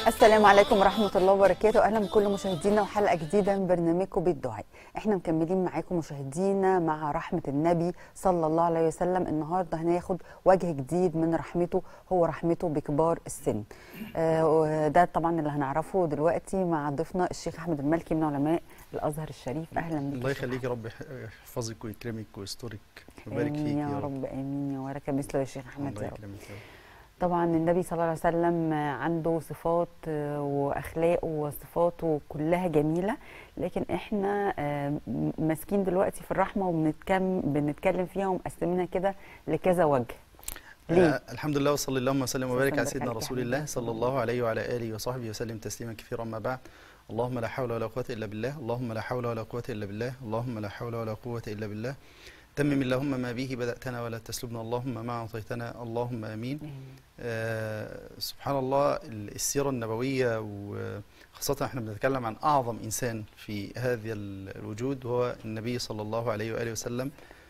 السلام عليكم ورحمة الله وبركاته أهلا بكل مشاهدينا وحلقة جديدة من برنامجكم بالدعاء احنا مكملين معاكم مشاهدينا مع رحمة النبي صلى الله عليه وسلم النهاردة هناخد وجه جديد من رحمته هو رحمته بكبار السن آه وده طبعا اللي هنعرفه دلوقتي مع ضيفنا الشيخ أحمد المالكي من علماء الأزهر الشريف أهلا بك الله يخليك يا رب يحفظك ويكرمك ويسترك ويبارك فيك آمين يا رب آمين يا ولك مثله يا شيخ أحمد الله يا رب يكرمك يا رب طبعا النبي صلى الله عليه وسلم عنده صفات واخلاق وصفاته كلها جميله لكن احنا آه، ماسكين دلوقتي في الرحمه وبنتكلم بنتكلم فيها ومقسمينها كده لكذا وجه ليه؟ آه الحمد لله وصلي اللهم وسلم وبارك على وبارك سيدنا عليك يا رسول حبيبي. الله صلى الله عليه وعلى اله وصحبه وسلم تسليما كثيرا ما بعد اللهم لا حول ولا قوه الا بالله اللهم لا حول ولا قوه الا بالله اللهم لا حول ولا قوه الا بالله تمم اللهم ما به بداتنا ولا تسلبنا اللهم ما اعطيتنا اللهم امين آه سبحان الله ال- السيرة النبوية وخاصة احنا بنتكلم عن أعظم إنسان في هذا ال- الوجود وهو النبي صلى الله عليه وآله وسلم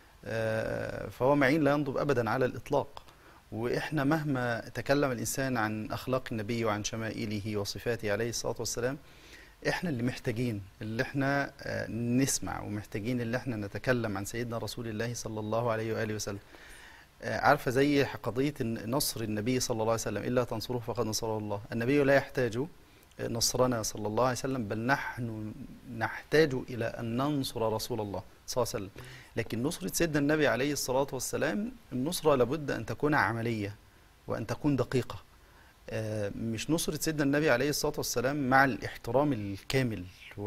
آه فهو معين لا ينضب أبدا على الإطلاق وإحنا مهما تكلم الإنسان عن أخلاق النبي وعن شمائله وصفاته عليه الصلاة والسلام احنا اللي محتاجين اللي احنا آه، نسمع ومحتاجين اللي احنا نتكلم عن سيدنا رسول الله صلى الله عليه وآله وسلم آه، عارفة زي قضية إن نصر النبي صلى الله عليه وسلم إلا تنصروه فقد نصره الله النبي لا يحتاج نصرنا صلى الله عليه وسلم بل نحن نحتاج إلى أن ننصر رسول الله صلى الله عليه وسلم لكن نصرة سيدنا النبي عليه الصلاة والسلام النصرة لابد أن تكون عملية وأن تكون دقيقة آه، مش نصرة سيدنا النبي عليه الصلاة والسلام مع الاحترام الكامل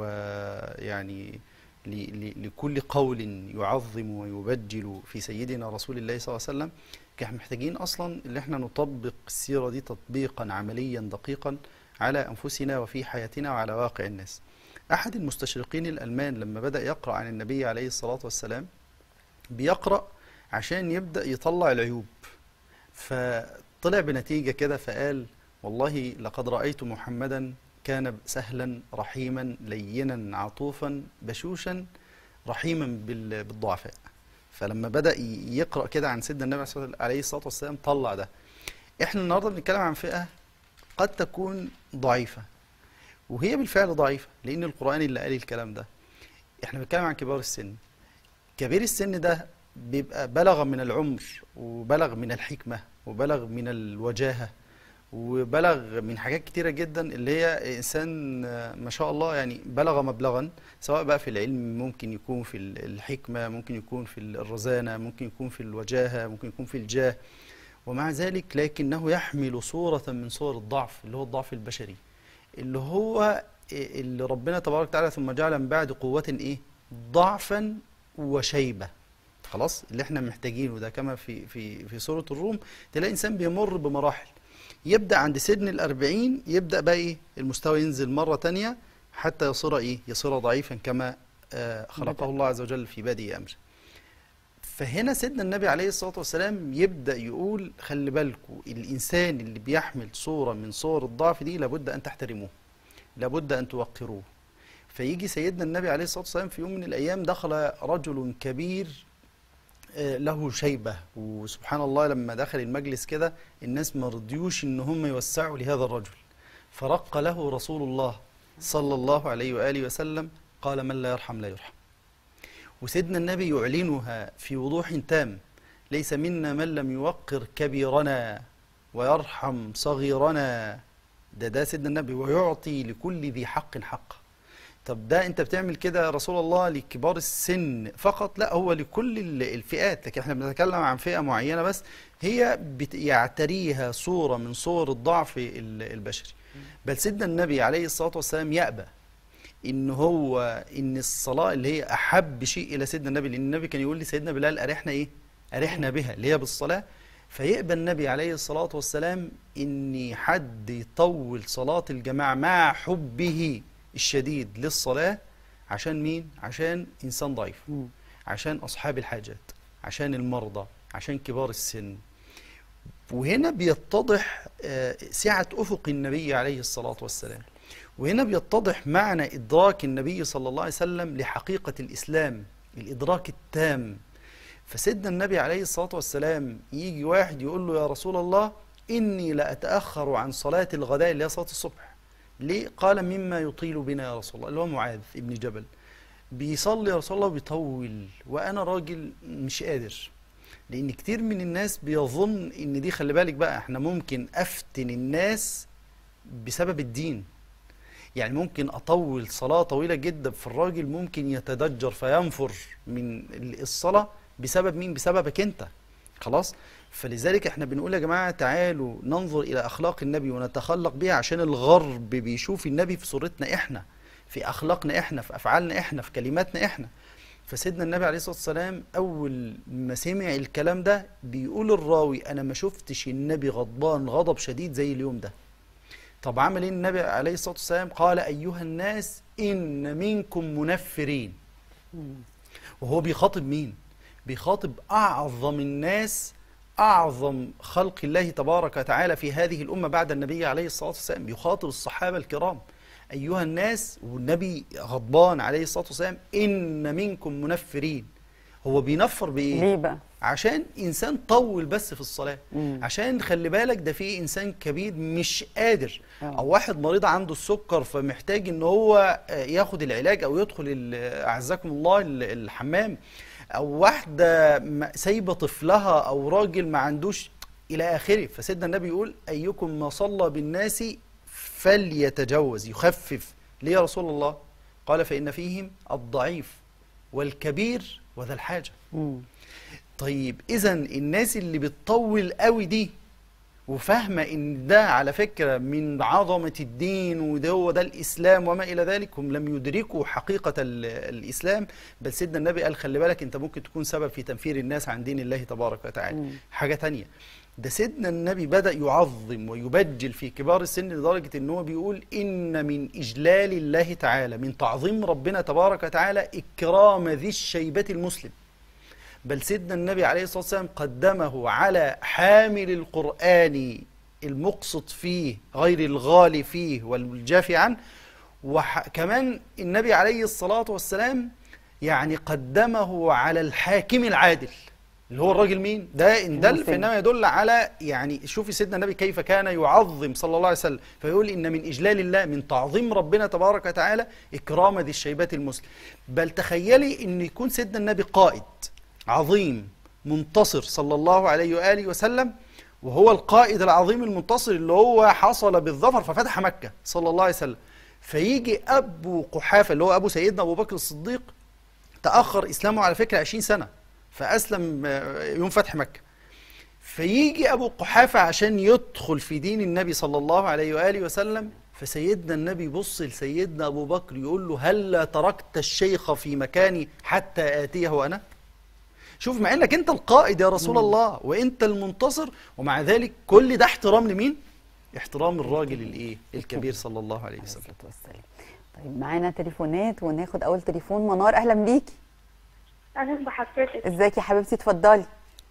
ويعني ل- ل- لكل قول يعظم ويبجل في سيدنا رسول الله صلى الله عليه وسلم احنا محتاجين اصلا ان احنا نطبق السيرة دي تطبيقا عمليا دقيقا على انفسنا وفي حياتنا وعلى واقع الناس احد المستشرقين الالمان لما بدأ يقرأ عن النبي عليه الصلاة والسلام بيقرأ عشان يبدأ يطلع العيوب فطلع بنتيجة كده فقال والله لقد رأيت محمدا كان سهلا رحيما لينا عطوفا بشوشا رحيما بال- بالضعفاء فلما بدأ ي- يقرأ كده عن سيدنا النبي صلى الله عليه الصلاة والسلام طلع ده احنا النهارده بنتكلم عن فئة قد تكون ضعيفة وهي بالفعل ضعيفة لأن القرآن اللي قال الكلام ده احنا بنتكلم عن كبار السن كبير السن ده بيبقى بلغ من العمر وبلغ من الحكمة وبلغ من الوجاهة وبلغ من حاجات كتيرة جدا اللي هي إنسان آه، ما شاء الله يعني بلغ مبلغا سواء بقى في العلم ممكن يكون في ال- الحكمة ممكن يكون في الرزانة ممكن يكون في الوجاهة ممكن يكون في الجاه ومع ذلك لكنه يحمل صورة من صور الضعف اللي هو الضعف البشري اللي هو إيه اللي ربنا تبارك وتعالى ثم جعل من بعد قوة ايه ضعفا وشيبة خلاص اللي احنا محتاجينه ده كما في في في سورة الروم تلاقي انسان بيمر بمراحل يبدأ عند سن الأربعين يبدأ بقى ايه المستوى ينزل مرة تانية حتى يصير ايه يصير ضعيفا كما آه خلقه بدأ. الله عز وجل في بادئ أمره فهنا سيدنا النبي عليه الصلاة والسلام يبدأ يقول خلي بالكوا الإنسان اللي بيحمل صورة من صور الضعف دي لابد أن تحترموه لابد أن توقروه فيجي سيدنا النبي عليه الصلاة والسلام في يوم من الأيام دخل رجل كبير آه، له شيبة وسبحان الله لما دخل المجلس كده الناس ما رضيوش إن هم يوسعوا لهذا الرجل فرق له رسول الله صلى الله عليه وآله وسلم قال من لا يرحم لا يرحم وسيدنا النبي يعلنها في وضوح تام ليس منا من لم يوقر كبيرنا ويرحم صغيرنا ده ده سيدنا النبي ويعطي لكل ذي حق حقه طب ده انت بتعمل كده يا رسول الله لكبار السن فقط لا هو لكل ال- الفئات لكن احنا بنتكلم عن فئة معينة بس هي بت- يعتريها صورة من صور الضعف ال- البشري بل سيدنا النبي عليه الصلاة والسلام يأبى ان هو ان الصلاه اللي هي احب شيء الى سيدنا النبي لان النبي كان يقول لسيدنا بلال ارحنا ايه ارحنا بها اللي هي بالصلاه فيقبل النبي عليه الصلاه والسلام ان حد يطول صلاه الجماعه مع حبه الشديد للصلاه عشان مين عشان انسان ضعيف عشان اصحاب الحاجات عشان المرضى عشان كبار السن وهنا بيتضح آه، سعة أفق النبي عليه الصلاة والسلام وهنا بيتضح معنى إدراك النبي صلى الله عليه وسلم لحقيقة الإسلام الإدراك التام فسيدنا النبي عليه الصلاة والسلام يجي واحد يقول له يا رسول الله إني لأتأخر عن صلاة الغداء اللي هي صلاة الصبح ليه قال مما يطيل بنا يا رسول الله اللي هو معاذ ابن جبل بيصلي يا رسول الله بيطول وانا راجل مش قادر لان كتير من الناس بيظن ان دي خلي بالك بقى احنا ممكن افتن الناس بسبب الدين يعني ممكن اطول صلاة طويلة جدا في الراجل ممكن يتدجر فينفر من الصلاة بسبب مين بسببك انت خلاص فلذلك احنا بنقول يا جماعة تعالوا ننظر الى اخلاق النبي ونتخلق بها عشان الغرب بيشوف النبي في صورتنا احنا في اخلاقنا احنا في افعالنا احنا في كلماتنا احنا فسيدنا النبي عليه الصلاة والسلام أول ما سمع الكلام ده بيقول الراوي أنا ما شفتش النبي غضبان غضب شديد زي اليوم ده طب عمل ايه النبي عليه الصلاة والسلام قال أيها الناس إن منكم منفرين وهو بيخاطب مين بيخاطب أعظم الناس أعظم خلق الله تبارك وتعالى في هذه الأمة بعد النبي عليه الصلاة والسلام بيخاطب الصحابة الكرام أيها الناس والنبي غضبان عليه الصلاة والسلام إن منكم منفرين هو بينفر بإيه؟ ليه بقى عشان إنسان طول بس في الصلاة مم. عشان خلي بالك ده في إنسان كبير مش قادر آه. أو واحد مريض عنده السكر فمحتاج إن هو آه، ياخد العلاج أو يدخل ال- أعزكم الله ال- الحمام أو واحدة م- سايبة طفلها أو راجل ما عندوش إلى آخره فسيدنا النبي يقول أيكم ما صلى بالناس فليتجوز يخفف ليه يا رسول الله قال فإن فيهم الضعيف والكبير وذا الحاجة مم. طيب اذا الناس اللي بتطول قوي دي وفاهمه ان ده على فكره من عظمه الدين وده هو ده الاسلام وما الى ذلك هم لم يدركوا حقيقه ال- الاسلام بل سيدنا النبي قال خلي بالك انت ممكن تكون سبب في تنفير الناس عن دين الله تبارك وتعالى مم. حاجه تانية ده سيدنا النبي بدا يعظم ويبجل في كبار السن لدرجه ان هو بيقول ان من اجلال الله تعالى من تعظيم ربنا تبارك وتعالى اكرام ذي الشيبه المسلم بل سيدنا النبي عليه الصلاة والسلام قدمه على حامل القرآن المقسط فيه غير الغالي فيه والجافي عنه وكمان النبي عليه الصلاة والسلام يعني قدمه على الحاكم العادل اللي هو الراجل مين؟ ده إن دل المسلم. فإنما يدل على يعني شوفي سيدنا النبي كيف كان يعظم صلى الله عليه وسلم فيقول إن من إجلال الله من تعظيم ربنا تبارك وتعالى إكرام ذي الشيبات المسلم بل تخيلي إن يكون سيدنا النبي قائد عظيم منتصر صلى الله عليه وآله وسلم وهو القائد العظيم المنتصر اللي هو حصل بالظفر ففتح مكة صلى الله عليه وسلم فيجي أبو قحافة اللي هو أبو سيدنا أبو بكر الصديق تأخر إسلامه على فكرة 20 سنة فأسلم آه، يوم فتح مكة فيجي أبو قحافة عشان يدخل في دين النبي صلى الله عليه وآله وسلم فسيدنا النبي يبص لسيدنا أبو بكر يقول له هلا تركت الشيخ في مكاني حتى آتيه أنا شوف مع انك انت القائد يا رسول الله وانت المنتصر ومع ذلك كل ده احترام لمين احترام الراجل الايه الكبير صلى الله عليه عليه وسلم الصلاة والسلام طيب معانا تليفونات وناخد أول تليفون منار أهلا بيكي اهلا بحضرتك ازيك يا حبيبتي اتفضلي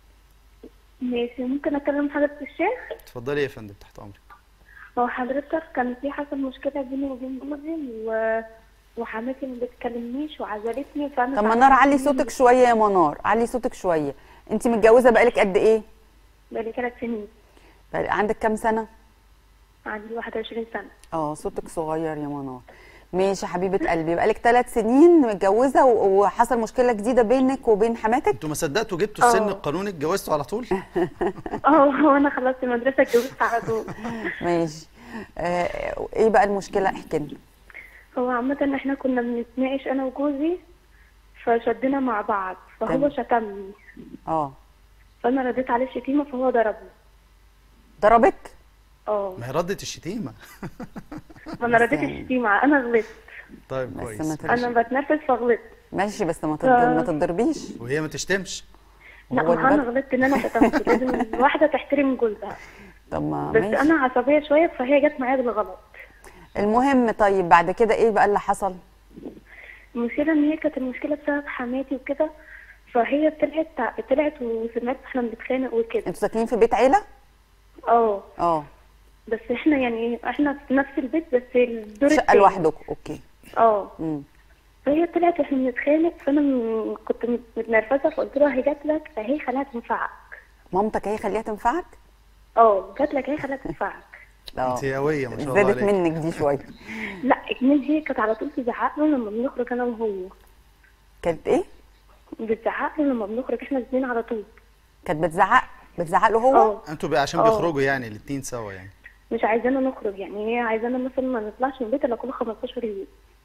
ماشي ممكن اكلم حضرتك الشيخ اتفضلي يا فندم تحت امرك هو حضرتك كان في حصل مشكله بيني وبين جوزي و... وحماتي ما بتكلمنيش وعزلتني فانا طب تعبانة منار علي منه. صوتك شوية يا منار علي صوتك شوية انت متجوزة بقالك قد ايه بقالي ثلاث سنين بقى- عندك كام سنة عندي 21 سنه اه صوتك صغير يا منار ماشي يا حبيبة قلبي بقالك ثلاث سنين متجوزة و- وحصل مشكلة جديدة بينك وبين حماتك انتوا ما صدقتوا جبتوا السن اه. القانوني اتجوزتوا على طول اه هو انا خلصت المدرسه اتجوزت على طول ماشي آه ايه بقى المشكلة احكي لنا هو عامه احنا كنا بنتناقش انا وجوزي فشدنا مع بعض فهو تمام. شتمني اه فانا رديت عليه الشتيمه فهو ضربني ضربك اه ما هي ردت الشتيمه فانا رديت يعني. الشتيمه انا غلطت طيب بس كويس ما ترش... انا بتنرفز فغلطت ماشي بس ما تض... ما تضربيش وهي ما تشتمش لا هو ما انا البدء. غلطت ان انا شتمت لازم الواحده تحترم جوزها طب ما بس ماشي انا عصبيه شويه فهي جت معايا بالغلط المهم طيب بعد كده ايه بقى اللي حصل المشكله ان هي كانت المشكله بسبب حماتي وكده فهي طلعت طلعت وسمعت احنا بنتخانق وكده انتوا ساكنين في بيت عيلة اه اه بس احنا يعني احنا في نفس البيت بس الدور شقة التاني. لوحدكم اوكي اه امم فهي طلعت واحنا بنتخانق فانا م- كنت مت- متنرفزه فقلت لها هي جات لك اهي خليها تنفعك مامتك هي خليها تنفعك اه جات لك اهي خليها تنفعك اه انت هويه ما شاء الله زادت عليك منك دي شويه لا كمان هي كانت على طول تزعق له لما بنخرج انا وهو كانت ايه بتزعق له لما بنخرج احنا الاثنين على طول كانت بتزعق بتزعق له هو اه انتوا بقى عشان اه. بيخرجوا يعني الاثنين سوا يعني مش عايزانا نخرج يعني هي عايزانا مثلا ما نطلعش من البيت الا كل 15 يوم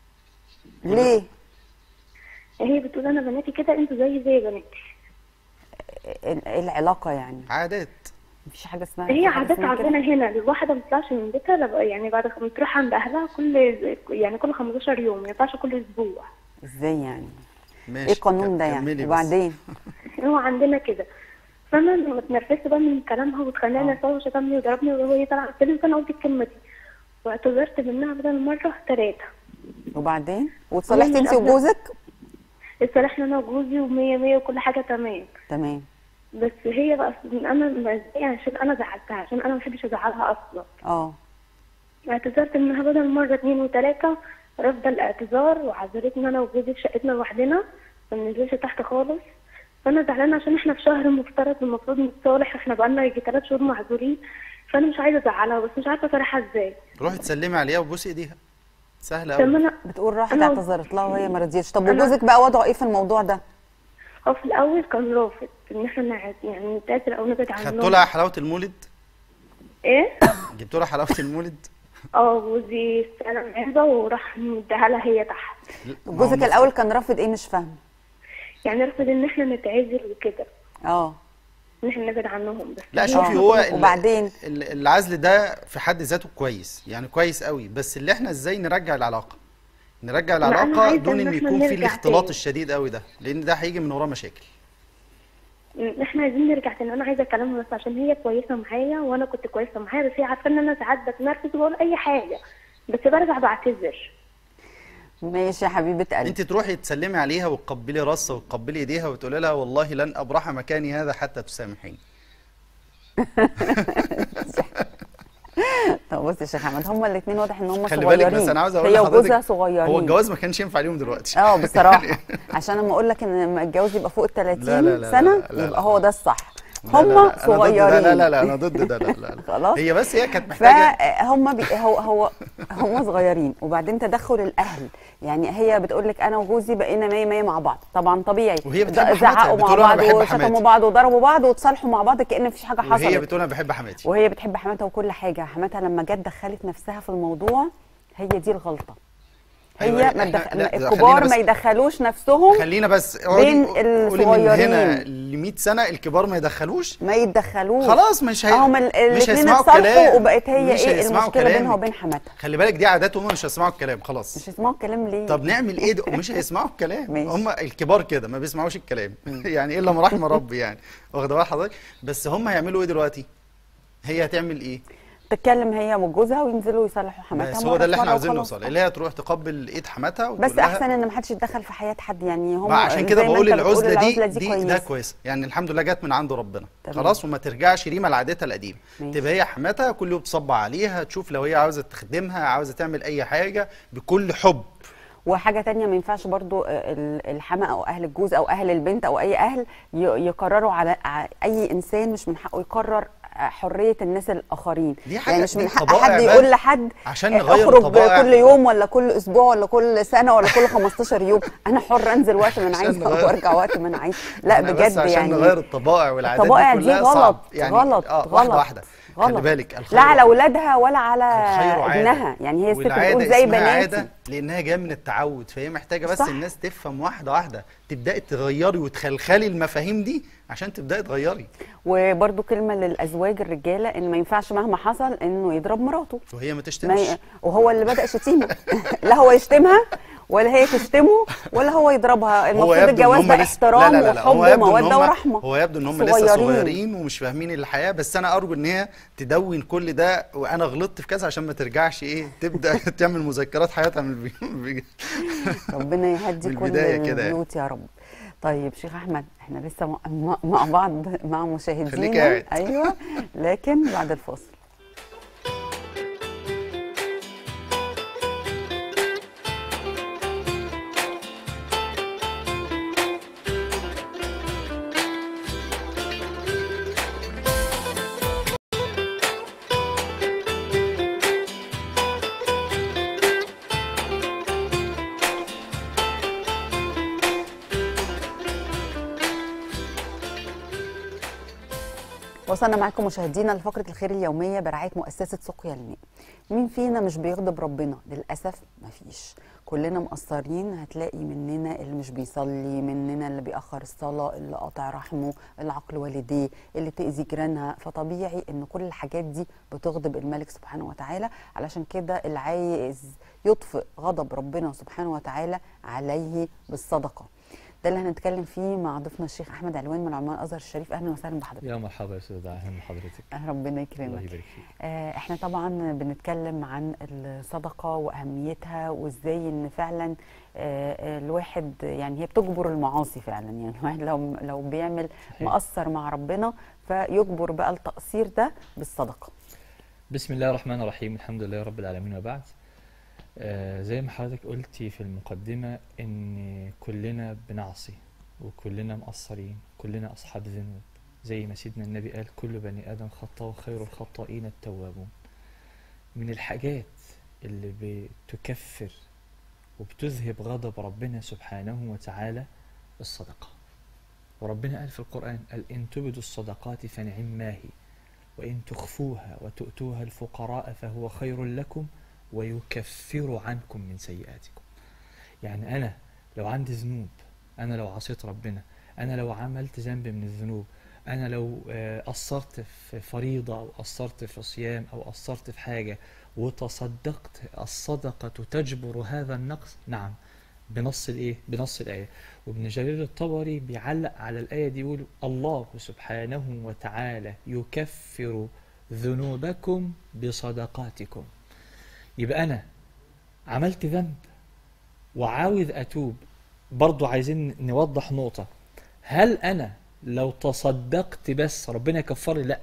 ليه هي بتقول انا بناتي كده انتوا زي زي بناتي ال- ايه العلاقه يعني عادات مفيش حاجه اسمها هي في حاجة عادات اسمها كده؟ عندنا هنا الواحده ما تطلعش من بيتها لا بقى- يعني بعد ما تروح عند اهلها كل يعني كل 15 يوم ما ينفعش كل اسبوع ازاي يعني ماشي ايه القانون ده كملي يعني بس. وبعدين هو عندنا كده فانا لما اتنرفزت بقى من كلامها واتخانقنا سوا وشتمني وضربني وهي طالعه السلم فانا قلت الكلمه دي واعتذرت منها بدل مره ثلاثه وبعدين واتصالحتي مش انت قادرة. وجوزك اتصالحنا انا وجوزي ومية مية وكل حاجه تمام تمام بس هي بقى انا مزاجي عشان انا زعلتها عشان انا ما بحبش ازعلها اصلا اه اعتذرت منها بدل مرة اتنين وتلاتة رافضة الاعتذار وعذرتني انا وجوزي في شقتنا لوحدنا ما ننزلش تحت خالص فانا زعلانة عشان احنا في شهر مفترض المفروض نتصالح احنا بقالنا يجي تلات شهور معذورين فانا مش عايزة ازعلها بس مش عارفة اصالحها ازاي روحي تسلمي عليها وبوسي ايديها سهله طب قوي انا بتقول راحت أنا- اعتذرت لها وهي ما رضيتش طب أنا- وجوزك بقى وضعه ايه في الموضوع ده هو في الاول كان رافض ان احنا نع- يعني نتقاتل او نبعد عنهم خدتوا لها حلاوه المولد ايه جبتوا لها حلاوه المولد اه جوزي استلم علبة وراح مديها لها هي تحت ما هو جوزك المفروض- الاول كان رافض ايه مش فاهم يعني رافض ان احنا نتعزل وكده اه ان احنا نبعد عنهم بس لا هي- شوفي آه. هو ال- وبعدين؟ ال- العزل ده في حد ذاته كويس يعني كويس قوي بس اللي احنا ازاي نرجع العلاقه نرجع أنا العلاقه عايزة دون إن ان إحنا يكون في نرجع الاختلاط تاني. الشديد قوي ده لان ده هيجي من وراه مشاكل احنا عايزين نرجع تاني انا عايزه اكلمها بس عشان هي كويسه معايا وانا كنت كويسه معاها بس هي عارفه ان انا ساعات بتنرفز وبقول اي حاجه بس برجع بعتذر ماشي يا حبيبه قلبي انت تروحي تسلمي عليها وتقبلي راسها وتقبلي ايديها وتقولي لها والله لن ابرح مكاني هذا حتى تسامحيني طب بص يا شيخ احمد هما الاثنين واضح ان هما خلي صغيرين بالك بس انا عاوز اقول هي لحضرتك وجوزها صغيرين هو الجواز ما كانش ينفع ليهم دلوقتي اه بصراحه عشان لما اقول لك ان لما الجواز يبقى فوق ال 30 لا لا لا سنه لا لا يبقى لا. هو ده الصح لا لا هما لا، أنا ضد ده. صغيرين لا لا لا انا ضد ده لا لا, لا. خلاص. هي بس هي كانت محتاجه فهم بي هو هو هم صغيرين وبعدين تدخل الاهل يعني هي بتقول لك انا وجوزي بقينا 100 100 مع بعض طبعا طبيعي وهي بتحب د- حماتها، زعقوا مع بتقول أنا بعض بحب وشتموا حماتي. بعض وضربوا بعض وتصالحوا مع بعض كأن مفيش حاجه وهي حصلت بتقول انا بحب حماتي وهي بتحب حماتها وكل حاجه حماتها لما جت دخلت نفسها في الموضوع هي دي الغلطه هي أيوة، ما إحنا- تدخ... لا، ده الكبار خلينا ما بس- يدخلوش نفسهم خلينا بس بين اقعدي قولي من الصغيرين. هنا ل 100 سنه الكبار ما يدخلوش ما يتدخلوش خلاص مش هي... هم مش الاثنين هيسمعوا اتصالحوا الكلام وبقت هي مش ايه هيسمعوا المشكله بينها كلامك. وبين حماتها خلي بالك دي عادات هم مش هيسمعوا الكلام خلاص مش هيسمعوا الكلام ليه طب نعمل ايه ده مش هيسمعوا الكلام ماشي. هم الكبار كده ما بيسمعوش الكلام يعني الا ما رحم ربي يعني واخده بال حضرتك بس هم هيعملوا ايه دلوقتي هي هتعمل ايه تتكلم هي وجوزها وينزلوا يصالحوا حماتها بس مرة هو ده اللي في احنا مرة عاوزين وخلاص. نوصل اللي هي تروح تقبل ايد حماتها وتقول بس لها- احسن ان ما حدش يتدخل في حياه حد يعني هم ما عشان كده زي ما بقول انت بتقول العزله دي العزلة دي, ده كويسة. كويس يعني الحمد لله جت من عند ربنا تمام. خلاص وما ترجعش ريما لعادتها القديمه ماشي. تبقى هي حماتها كل يوم تصبع عليها تشوف لو هي عاوزه تخدمها عاوزه تعمل اي حاجه بكل حب وحاجه تانية ما ينفعش برضو ال- الحما او اهل الجوز او اهل البنت او اي اهل ي- يقرروا على ع- اي انسان مش من حقه يقرر حريه الناس الاخرين دي حاجة- يعني مش دي من حق طبائع حد بقى. يقول لحد عشان آه، نغير اخرج الطبائع. كل يوم ولا كل اسبوع ولا كل سنه ولا كل 15 يوم انا حر انزل وقت ما انا عشان عايزه نغير. وارجع وقت ما انا عايزه لا إحنا بجد بس عشان يعني نغير الطبائع والعادات الطبائع دي دي كلها غلط صعب يعني غلط اه غلط واحده واحده غلط خلي بالك الخير لا على اولادها ولا على الخير عادة. ابنها يعني هي الست والعادة بتقول زي اسمها بناتي عادة لانها جايه من التعود فهي محتاجه بس صح. الناس تفهم واحده واحده تبداي تغيري وتخلخلي المفاهيم دي عشان تبداي تغيري وبرده كلمه للازواج الرجاله ان ما ينفعش مهما حصل انه يضرب مراته وهي ما ما تشتمش ي... وهو اللي بدا شتيمه لا هو يشتمها ولا هي تشتمه ولا هو يضربها المفروض يبدو إن الجواز هم ده لسه- احترام لا لا لا لا، وحب هو يبدو إن وموده هم- ورحمه هو يبدو ان هم لسه صغيرين. صغيرين ومش فاهمين الحياه بس انا ارجو ان هي تدون كل ده وانا غلطت في كذا عشان ما ترجعش ايه تبدا تعمل مذكرات حياتها من البي... البي- ربنا يهدي من كل البداية كده يعني. البيوت يا رب طيب شيخ احمد احنا لسه مع- مع- مع بعض مع مشاهدينا خليك قاعد. ايوه لكن بعد الفاصل وصلنا معاكم مشاهدينا لفقره الخير اليوميه برعايه مؤسسه سقيا الماء مين فينا مش بيغضب ربنا للاسف مفيش كلنا مقصرين هتلاقي مننا اللي مش بيصلي مننا اللي بيأخر الصلاة اللي قاطع رحمه اللي عقل والديه اللي تأذي جيرانها فطبيعي ان كل الحاجات دي بتغضب الملك سبحانه وتعالى علشان كده اللي عايز يطفئ غضب ربنا سبحانه وتعالى عليه بالصدقة ده اللي هنتكلم فيه مع ضيفنا الشيخ احمد علوان من علماء الازهر الشريف اهلا وسهلا بحضرتك يا مرحبا يا استاذ اهلا بحضرتك أهلا ربنا الله يكرمك يبارك فيك آه، احنا طبعا بنتكلم عن الصدقه واهميتها وازاي ان فعلا آه، آه، الواحد يعني هي بتجبر المعاصي فعلا يعني الواحد لو لو بيعمل صحيح. مقصر مع ربنا فيجبر بقى التقصير ده بالصدقه بسم الله الرحمن الرحيم الحمد لله رب العالمين وبعد آه زي ما حضرتك قلتي في المقدمة ان كلنا بنعصي وكلنا مقصرين كلنا اصحاب ذنوب زي ما سيدنا النبي قال كل بني ادم خطاء وخير الخطائين التوابون من الحاجات اللي بتكفر وبتذهب غضب ربنا سبحانه وتعالى الصدقة وربنا قال في القرآن قال إن تبدوا الصدقات فنعم ما هي وإن تخفوها وتؤتوها الفقراء فهو خير لكم ويكفر عنكم من سيئاتكم يعني أنا لو عندي ذنوب أنا لو عصيت ربنا أنا لو عملت ذنب من الذنوب أنا لو آه، قصرت في فريضة أو قصرت في صيام أو قصرت في حاجة وتصدقت الصدقة تجبر هذا النقص نعم بنص الايه بنص الايه وابن جرير الطبري بيعلق على الايه دي يقول الله سبحانه وتعالى يكفر ذنوبكم بصدقاتكم يبقى انا عملت ذنب وعاوز اتوب برضو عايزين نوضح نقطه هل انا لو تصدقت بس ربنا يكفر لي لا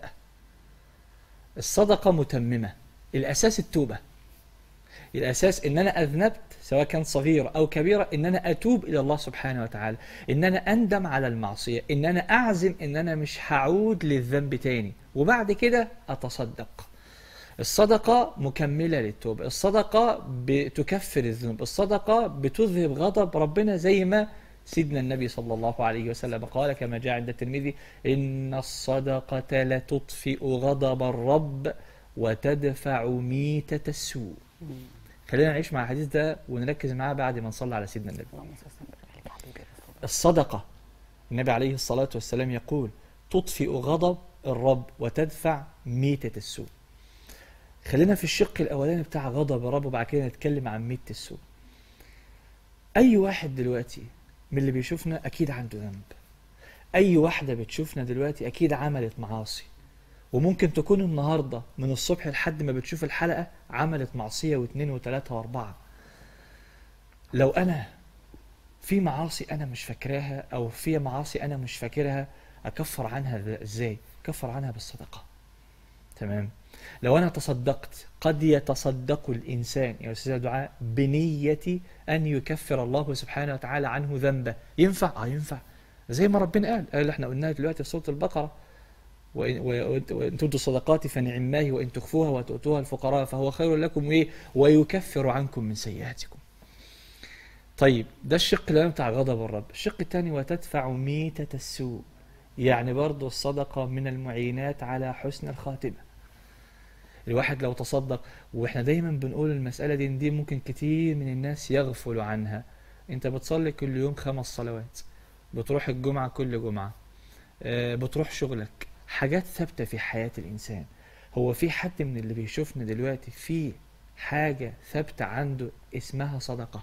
الصدقه متممه الاساس التوبه الاساس ان انا اذنبت سواء كان صغير او كبيره ان انا اتوب الى الله سبحانه وتعالى ان انا اندم على المعصيه ان انا اعزم ان انا مش هعود للذنب تاني وبعد كده اتصدق الصدقة مكملة للتوبة الصدقة بتكفر الذنوب الصدقة بتذهب غضب ربنا زي ما سيدنا النبي صلى الله عليه وسلم قال كما جاء عند الترمذي إن الصدقة لتطفئ غضب الرب وتدفع ميتة السوء خلينا نعيش مع الحديث ده ونركز معاه بعد ما نصلي على سيدنا النبي اللهم صل وسلم وبارك عليك يا حبيبي رسول الله. الصدقة النبي عليه الصلاة والسلام يقول تطفئ غضب الرب وتدفع ميتة السوء خلينا في الشق الأولاني بتاع غضب الرب وبعد كده نتكلم عن ميتة السوء أي واحد دلوقتي من اللي بيشوفنا أكيد عنده ذنب أي واحدة بتشوفنا دلوقتي أكيد عملت معاصي وممكن تكون النهاردة من الصبح لحد ما بتشوف الحلقة عملت معصية واثنين وثلاثة وأربعة لو أنا في معاصي انا مش فاكراها او في معاصي انا مش فاكرها اكفر عنها ذ- ازاي اكفر عنها بالصدقه تمام لو انا تصدقت قد يتصدق الانسان يا استاذ دعاء بنيه ان يكفر الله سبحانه وتعالى عنه ذنبه ينفع اه ينفع زي ما ربنا قال قال اللي احنا قلناها دلوقتي في سوره البقره وإن, وإن- وإن تبدوا الصدقات فنعماه وإن تخفوها وتؤتوها الفقراء فهو خير لكم وإيه ويكفر عنكم من سيئاتكم طيب ده الشق الاولاني بتاع غضب الرب الشق الثاني وتدفع ميتة السوء يعني برضو الصدقة من المعينات على حسن الخاتمة الواحد لو تصدق واحنا دايما بنقول المسألة دي إن دي ممكن كتير من الناس يغفلوا عنها انت بتصلي كل يوم خمس صلوات بتروح الجمعة كل جمعة آه، بتروح شغلك حاجات ثابتة في حياة الإنسان هو في حد من اللي بيشوفنا دلوقتي في حاجة ثابتة عنده اسمها صدقة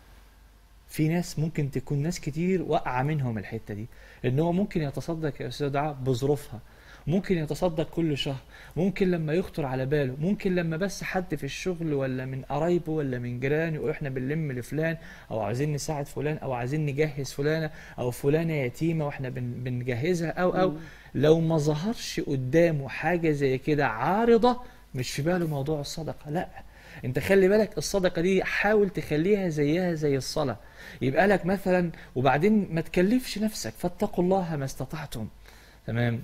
في ناس ممكن تكون ناس كتير واقعة منهم الحتة دي ان هو ممكن يتصدق يا استاذ دعاء بظروفها ممكن يتصدق كل شهر ممكن لما يخطر على باله ممكن لما بس حد في الشغل ولا من قرايبه ولا من جيرانه يقول احنا بنلم لفلان او عايزين نساعد فلان او عايزين نجهز فلانة او فلانة يتيمة واحنا بن بنجهزها او او لو ما ظهرش قدامه حاجة زي كده عارضة مش في باله موضوع الصدقة لا انت خلي بالك الصدقة دي حاول تخليها زيها زي الصلاة يبقى لك مثلا وبعدين ما تكلفش نفسك فاتقوا الله ما استطعتم تمام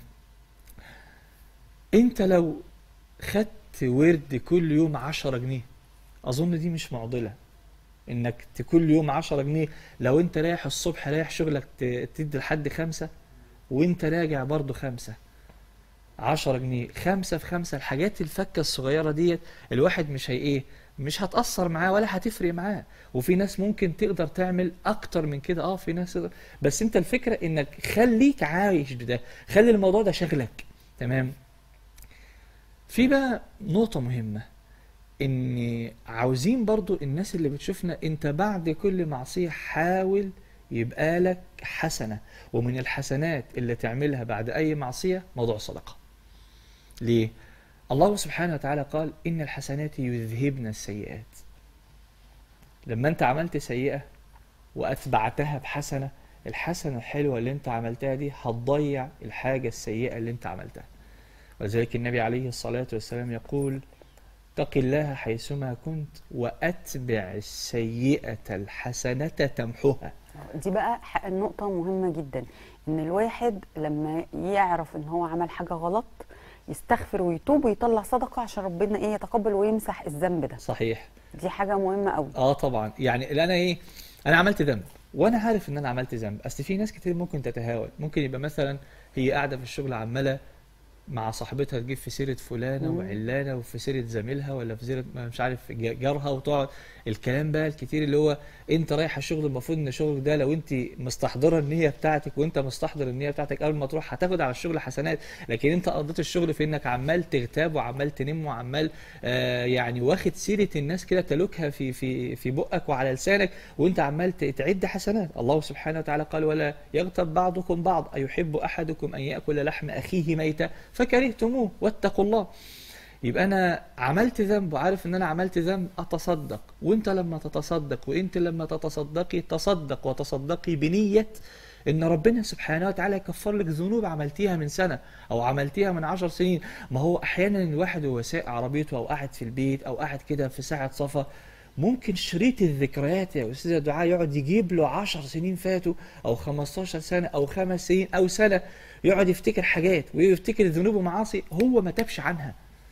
انت لو خدت ورد كل يوم عشرة جنيه اظن دي مش معضلة انك ت- كل يوم عشرة جنيه لو انت رايح الصبح رايح شغلك ت- تدي لحد خمسة وانت راجع برضو خمسة 10 جنيه خمسة في خمسة الحاجات الفكة الصغيرة ديت الواحد مش هي ايه مش هتأثر معاه ولا هتفرق معاه وفي ناس ممكن تقدر تعمل اكتر من كده اه في ناس تقدر بس انت الفكرة انك خليك عايش بده خلي الموضوع ده شغلك تمام في بقى نقطة مهمة ان عاوزين برضو الناس اللي بتشوفنا انت بعد كل معصية حاول يبقى لك حسنة ومن الحسنات اللي تعملها بعد اي معصية موضوع صدقة ليه؟ الله سبحانه وتعالى قال إن الحسنات يذهبن السيئات لما أنت عملت سيئة وأتبعتها بحسنة الحسنة الحلوة اللي أنت عملتها دي هتضيع الحاجة السيئة اللي أنت عملتها ولذلك النبي عليه الصلاة والسلام يقول اتق الله حيثما كنت وأتبع السيئة الحسنة تمحها دي بقى ح- نقطة مهمة جدا ان الواحد لما يعرف ان هو عمل حاجة غلط يستغفر ويتوب ويطلع صدقة عشان ربنا ايه يتقبل ويمسح الذنب ده صحيح دي حاجة مهمة قوي اه طبعا يعني اللي انا ايه انا عملت ذنب وانا عارف ان انا عملت ذنب اصل في ناس كتير ممكن تتهاون ممكن يبقى مثلا هي قاعده في الشغل عماله مع صاحبتها تجيب في سيره فلانه مم. وعلانه وفي سيره زميلها ولا في سيره ما مش عارف ج- جارها وتقعد الكلام بقى الكتير اللي هو انت رايح الشغل المفروض ان شغلك ده لو انت مستحضره النيه بتاعتك وانت مستحضر النيه بتاعتك قبل ما تروح هتاخد على الشغل حسنات لكن انت قضيت الشغل في انك عمال تغتاب وعمال تنم وعمال آه يعني واخد سيره الناس كده تلوكها في في في بقك وعلى لسانك وانت عمال ت- تعد حسنات الله سبحانه وتعالى قال ولا يغتب بعضكم بعض ايحب احدكم ان ياكل لحم اخيه ميتا فكرهتموه واتقوا الله يبقى انا عملت ذنب وعارف ان انا عملت ذنب اتصدق وانت لما تتصدق وانت لما تتصدقي تصدق وتصدقي بنية ان ربنا سبحانه وتعالى يكفر لك ذنوب عملتيها من سنة او عملتيها من عشر سنين ما هو احيانا الواحد وهو سايق عربيته او قاعد في البيت او قاعد كده في ساعة صفا ممكن شريط الذكريات يا استاذ دعاء يقعد يجيب له 10 سنين فاتوا او 15 سنه او خمس سنين او سنه يقعد يفتكر حاجات ويفتكر ذنوب ومعاصي هو ما تابش عنها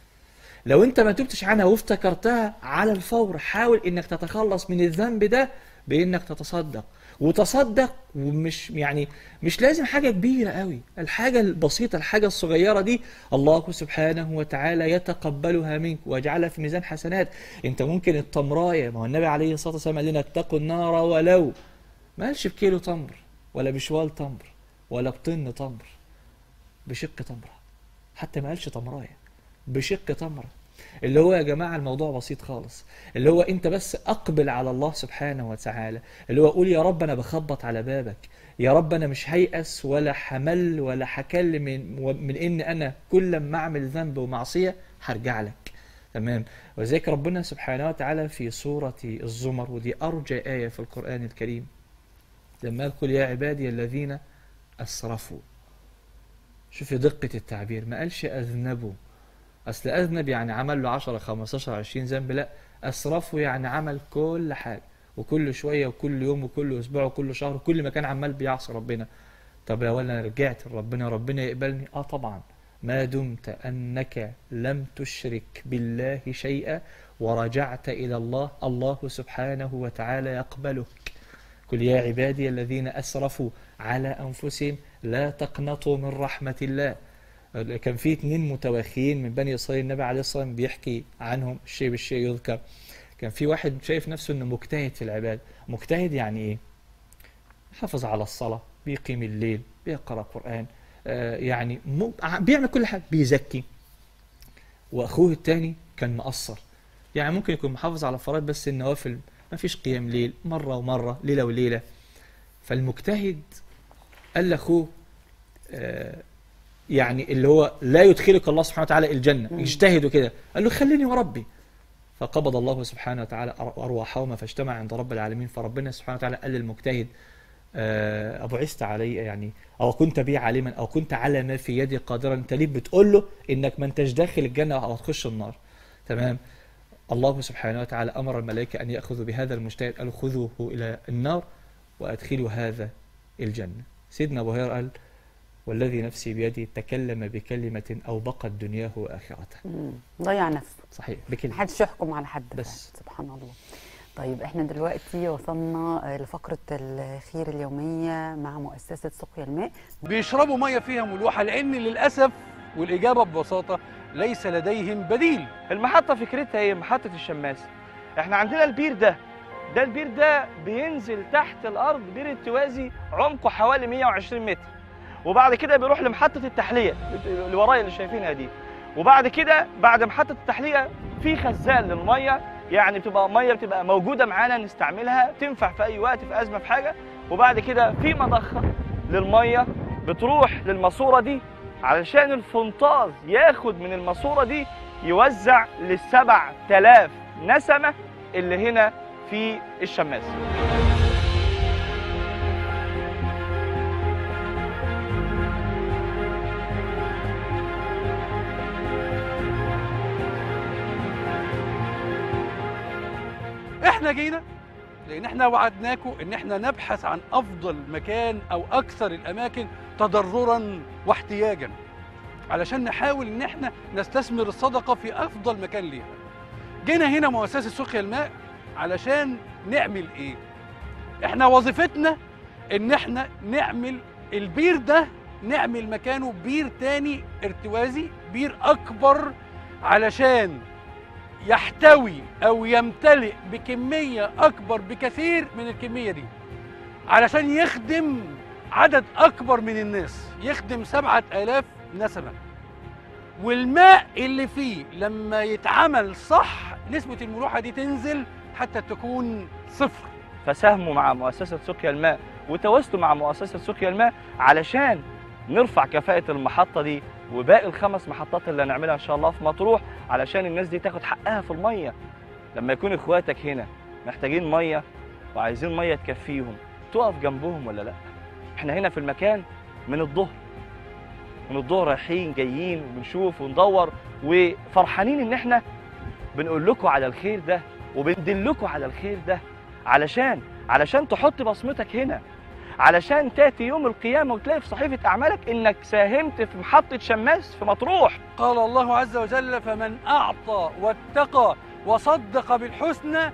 لو انت ما تبتش عنها وافتكرتها على الفور حاول انك تتخلص من الذنب ده بانك تتصدق وتصدق ومش يعني مش لازم حاجه كبيره قوي الحاجه البسيطه الحاجه الصغيره دي الله سبحانه وتعالى يتقبلها منك ويجعلها في ميزان حسنات انت ممكن التمرايه ما هو النبي عليه الصلاه والسلام قال لنا اتقوا النار ولو ما قالش بكيلو تمر ولا بشوال تمر ولا بطن تمر بشق تمره حتى ما قالش تمرايه بشق تمره اللي هو يا جماعه الموضوع بسيط خالص اللي هو انت بس اقبل على الله سبحانه وتعالى اللي هو قول يا رب انا بخبط على بابك يا رب انا مش هيأس ولا حمل ولا حكل من من ان انا كل ما اعمل ذنب ومعصيه هرجع لك تمام وذلك ربنا سبحانه وتعالى في سوره الزمر ودي ارجى ايه في القران الكريم لما قال قل يا عبادي الذين اسرفوا شوف دقه التعبير ما قالش اذنبوا اصل اذنب يعني عمل له 10 15 20 ذنب لا اسرفه يعني عمل كل حاجه وكل شويه وكل يوم وكل اسبوع وكل شهر وكل ما كان عمال بيعصي ربنا طب يا ولا انا رجعت لربنا ربنا يقبلني اه طبعا ما دمت انك لم تشرك بالله شيئا ورجعت الى الله الله سبحانه وتعالى يقبلك قل يا عبادي الذين اسرفوا على انفسهم لا تقنطوا من رحمه الله كان في اتنين متوخيين من بني اسرائيل النبي عليه الصلاه والسلام بيحكي عنهم الشيء بالشيء يذكر كان في واحد شايف نفسه انه مجتهد في العباده مجتهد يعني ايه حافظ على الصلاه بيقيم الليل بيقرا قران آه يعني م... بيعمل كل حاجه بيزكي واخوه التاني كان مقصر يعني ممكن يكون محافظ على الفرائض بس النوافل ما فيش قيام ليل مره ومره ليله وليله فالمجتهد قال لاخوه آه يعني اللي هو لا يدخلك الله سبحانه وتعالى الجنة مم. اجتهدوا كده قال له خليني وربي فقبض الله سبحانه وتعالى أر- أرواحهما فاجتمع عند رب العالمين فربنا سبحانه وتعالى قال للمجتهد آه، أبعثت علي يعني أو كنت بي عالما أو كنت على ما في يدي قادرا أنت ليه بتقول له إنك ما أنتش داخل الجنة أو هتخش النار تمام الله سبحانه وتعالى أمر الملائكة أن يأخذوا بهذا المجتهد قالوا خذوه إلى النار وأدخلوا هذا الجنة سيدنا أبو هريرة قال والذي نفسي بيده تكلم بكلمة أوبقت دنياه وآخرته مم. ضيع نفسه صحيح بكلمة محدش يحكم على حد بس. فعلا. سبحان الله طيب احنا دلوقتي وصلنا آه، لفقرة الخير اليومية مع مؤسسة سقيا الماء بيشربوا ميه فيها ملوحه لان للاسف والاجابه ببساطه ليس لديهم بديل المحطة فكرتها ايه؟ محطة الشماس. احنا عندنا البير ده ده البير ده بينزل تحت الأرض بير التوازي عمقه حوالي 120 متر. وبعد كده بيروح لمحطة التحلية اللي ورايا اللي شايفينها دي. وبعد كده بعد محطة التحلية في خزان للمية يعني بتبقى مية بتبقى موجودة معانا نستعملها تنفع في أي وقت في أزمة في حاجة وبعد كده في مضخة للمية بتروح للماسورة دي علشان الفنطاز ياخد من الماسورة دي يوزع للسبع تلاف نسمة اللي هنا في الشماس احنا جينا لان احنا وعدناكم ان احنا نبحث عن افضل مكان او اكثر الاماكن تضررا واحتياجا علشان نحاول ان احنا نستثمر الصدقه في افضل مكان ليها جينا هنا مؤسسه سقيا الماء علشان نعمل ايه احنا وظيفتنا ان احنا نعمل البير ده نعمل مكانه بير تاني ارتوازي بير اكبر علشان يحتوي او يمتلئ بكميه اكبر بكثير من الكميه دي علشان يخدم عدد اكبر من الناس يخدم سبعة آلاف نسمة والماء اللي فيه لما يتعمل صح نسبة الملوحة دي تنزل حتى تكون صفر فساهموا مع مؤسسة سقيا الماء وتواصلوا مع مؤسسة سقيا الماء علشان نرفع كفاءة المحطة دي وباقي الخمس محطات اللي هنعملها إن شاء الله في مطروح علشان الناس دي تاخد حقها في المية لما يكون إخواتك هنا محتاجين مية وعايزين مية تكفيهم تقف جنبهم ولا لأ إحنا هنا في المكان من الظهر من الظهر رايحين جايين وبنشوف وندور وفرحانين إن إحنا بنقول لكم على الخير ده وبندلكم على الخير ده علشان علشان تحط بصمتك هنا علشان تاتي يوم القيامه وتلاقي في صحيفه اعمالك انك ساهمت في محطه شماس في مطروح قال الله عز وجل فمن أعطى واتقى وصدق بالحسنى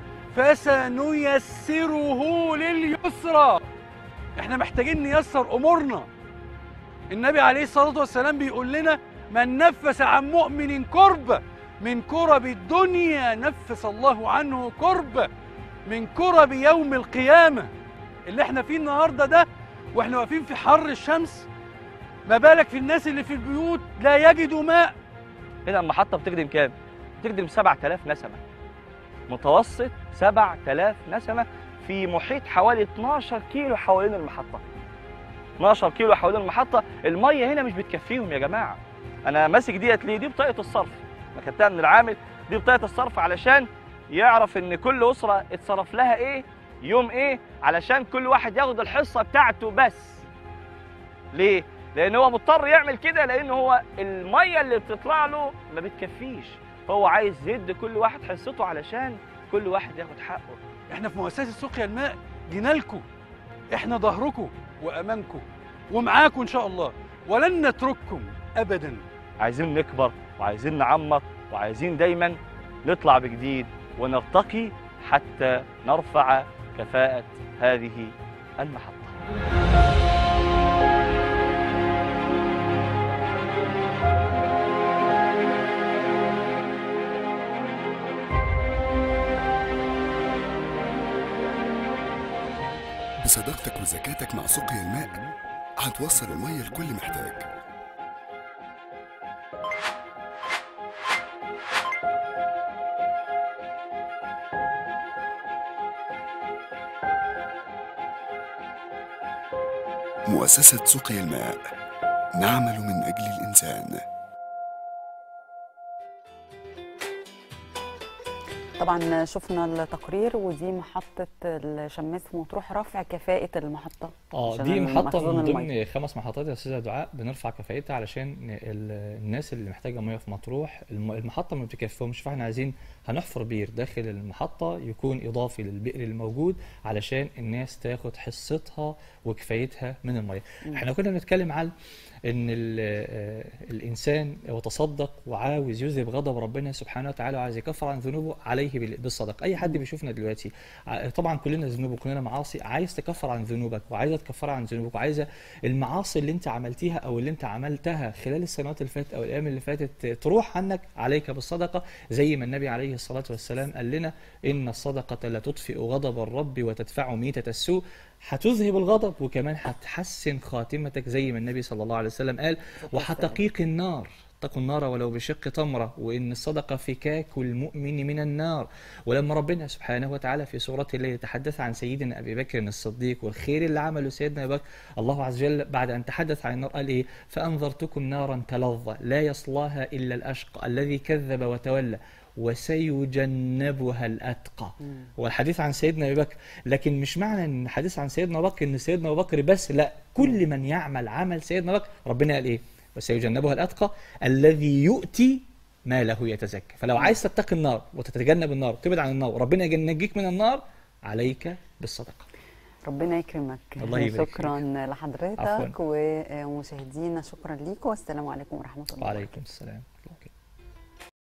فسنيسره لليسرى احنا محتاجين نيسر امورنا النبي عليه الصلاه والسلام بيقول لنا من نفس عن مؤمن كربه من كرب الدنيا نفس الله عنه كربه من كرب يوم القيامه اللي احنا فيه النهارده ده واحنا واقفين في حر الشمس ما بالك في الناس اللي في البيوت لا يجدوا ماء هنا المحطه بتخدم كام بتخدم 7000 نسمه متوسط 7000 نسمه في محيط حوالي 12 كيلو حوالين المحطه 12 كيلو حوالين المحطه الميه هنا مش بتكفيهم يا جماعه انا ماسك ديت ليه دي بطاقه الصرف انا خدتها من العامل دي بطاقه الصرف علشان يعرف ان كل اسره اتصرف لها ايه يوم ايه علشان كل واحد ياخد الحصه بتاعته بس ليه لان هو مضطر يعمل كده لان هو الميه اللي بتطلع له ما بتكفيش فهو عايز يدي كل واحد حصته علشان كل واحد ياخد حقه احنا في مؤسسه سقيا الماء جينا لكم احنا ظهركم وامامكم ومعاكم ان شاء الله ولن نترككم ابدا عايزين نكبر وعايزين نعمق وعايزين دايما نطلع بجديد ونرتقي حتى نرفع كفاءة هذه المحطة بصداقتك وذكاتك مع سقيا الماء هتوصل المية لكل محتاج مؤسسة سقيا الماء نعمل من أجل الإنسان طبعا شفنا التقرير ودي محطة الشماس في مطروح رفع كفاءة المحطة اه عشان دي محطة مخزون من المية. ضمن خمس محطات يا استاذة دعاء بنرفع كفاءتها علشان ن- ال- الناس اللي محتاجة مياه في مطروح الم- المحطة ما بتكفيهمش فاحنا عايزين هنحفر بير داخل المحطة يكون إضافي للبئر الموجود علشان الناس تاخد حصتها وكفايتها من المياه. احنا كنا بنتكلم على ان ال- آه، الانسان يتصدق وعاوز يذهب غضب ربنا سبحانه وتعالى وعايز يكفر عن ذنوبه عليه بال- بالصدقه اي حد بيشوفنا دلوقتي ع- طبعا كلنا ذنوب وكلنا معاصي عايز تكفر عن ذنوبك وعايزه تكفر عن ذنوبك وعايزه المعاصي اللي انت عملتيها او اللي انت عملتها خلال السنوات اللي فاتت او الايام اللي فاتت تروح عنك عليك بالصدقه زي ما النبي عليه الصلاه والسلام قال لنا ان الصدقه لا تطفئ غضب الرب وتدفع ميته السوء هتذهب الغضب وكمان هتحسن خاتمتك زي ما النبي صلى الله عليه وسلم قال وهتقيك النار اتقوا النار ولو بشق تمرة وإن الصدقة فكاك المؤمن من النار ولما ربنا سبحانه وتعالى في سورة الليل يتحدث عن سيدنا أبي بكر الصديق والخير اللي عمله سيدنا أبي بكر الله عز وجل بعد أن تحدث عن النار قال إيه فأنذرتكم نارا تلظى لا يصلاها إلا الأشقى الذي كذب وتولى وسيجنبها الأتقى هو الحديث عن سيدنا أبي بكر لكن مش معنى أن الحديث عن سيدنا أبي بكر أن سيدنا أبي بكر بس لا كل من يعمل عمل سيدنا أبي بكر ربنا قال إيه وسيجنبها الأتقى الذي يؤتي ماله يتزكى فلو عايز تتقي النار وتتجنب النار وتبعد عن النار وربنا ينجيك من النار عليك بالصدقة ربنا يكرمك الله يبارك شكرا لحضرتك عفواً. ومشاهدينا شكرا ليكم والسلام عليكم ورحمه الله وعليكم السلام